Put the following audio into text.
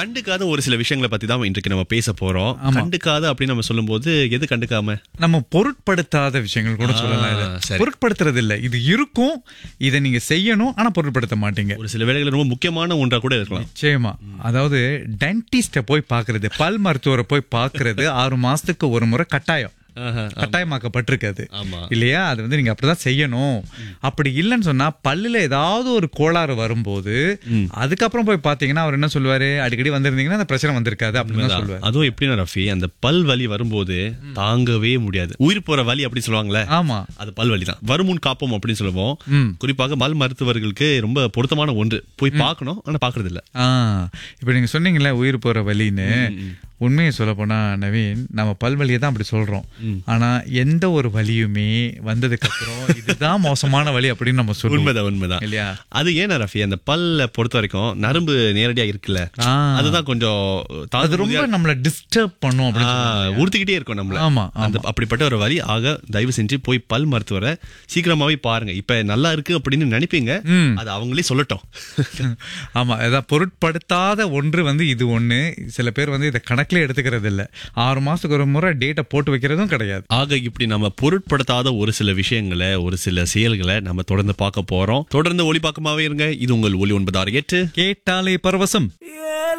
கண்டுக்காத ஒரு சில விஷயங்களை பத்தி தான் இன்றைக்கு நம்ம பேச போறோம் கண்டுக்காத அப்படின்னு நம்ம சொல்லும்போது எது கண்டுக்காம நம்ம பொருட்படுத்தாத விஷயங்கள் கூட சொல்லலாம் இதை. சரி. பொருட்படுத்துறது இல்ல இது இருக்கும் இதை நீங்க செய்யணும் ஆனா பொருட்படுத்த மாட்டீங்க ஒரு சில வேலைகள் ரொம்ப முக்கியமான ஒன்றா கூட இருக்கலாம் நிச்சயமா அதாவது டென்டிஸ்ட போய் பாக்குறது பல் மருத்துவரை போய் பாக்குறது ஆறு மாசத்துக்கு ஒரு முறை கட்டாயம் ஆஹா, கட்டாயமாக்கப்பட்டிருக்காது ஆமா. இல்லையா அது வந்து நீங்க அப்படிதான் செய்யணும் அப்படி இல்லைன்னு சொன்னா பல்லுல ஏதாவது ஒரு கோளாறு வரும்போது அதுக்கப்புறம் போய் பாத்தீங்கன்னா அவர் என்ன சொல்லுவாரு அடிக்கடி வந்திருந்தீங்கன்னா அந்த பிரச்சனை வந்திருக்காது அப்படின்னு தான் சொல்லுவாரு அதுவும் எப்படின்னா ரஃபி அந்த பல் வலி வரும்போது தாங்கவே முடியாது உயிர் போற வலி அப்படி சொல்லுவாங்களே ஆமா அது பல் வலி தான் வருமுன் காப்போம் அப்படின்னு சொல்லுவோம் ம். குறிப்பாக பல் மருத்துவர்களுக்கு ரொம்ப பொருத்தமான ஒன்று போய் பார்க்கணும் ஆனா பாக்குறது இல்ல ஆ இப்ப நீங்க சொன்னீங்கல்ல உயிர் போற வலின்னு உண்மையை சொல்ல போனா நவீன் நம்ம பல்வலியை தான் அப்படி சொல்றோம் ஆனா எந்த ஒரு வலியுமே வந்ததுக்கு அப்புறம் இதுதான் மோசமான வலி அப்படின்னு நம்ம சொல்லுவோம் உண்மைதான் உண்மைதான் இல்லையா அது ஏன் ரஃபி அந்த பல்ல பொறுத்த வரைக்கும் நரம்பு நேரடியா இருக்குல்ல ஆ. அதுதான் கொஞ்சம் அது தாங்க ரொம்ப நம்மள டிஸ்டர்ப் பண்ணும் அப்படின்னு ஆ, உறுத்திக்கிட்டே இருக்கும் நம்மள ஆமா, அந்த அப்படிப்பட்ட ஒரு வழி ஆக தயவு செஞ்சு போய் பல் மருத்துவரை சீக்கிரமாவே பாருங்க இப்ப நல்லா இருக்கு அப்படின்னு நினைப்பீங்க ம். அது அவங்களே சொல்லட்டும் ஆமா அதான் பொருட்படுத்தாத ஒன்று வந்து இது ஒண்ணு சில பேர் வந்து இதை கணக்குல எடுத்துக்கிறது இல்ல ஆறு மாசத்துக்கு ஒரு முறை டேட்டை போட்டு வைக்கிறதும் கிடையாது ஆக இப்படி நம்ம பொருட்படுத்தாத ஒரு சில விஷயங்களை ஒரு சில செயல்களை நம்ம தொடர்ந்து பார்க்க போறோம் தொடர்ந்து ஒளிபாக்கமாவே இருங்க இது உங்கள் ஒளி ஒன்பது ஆறு எட்டு கேட்டாலே பரவசம் Yeah.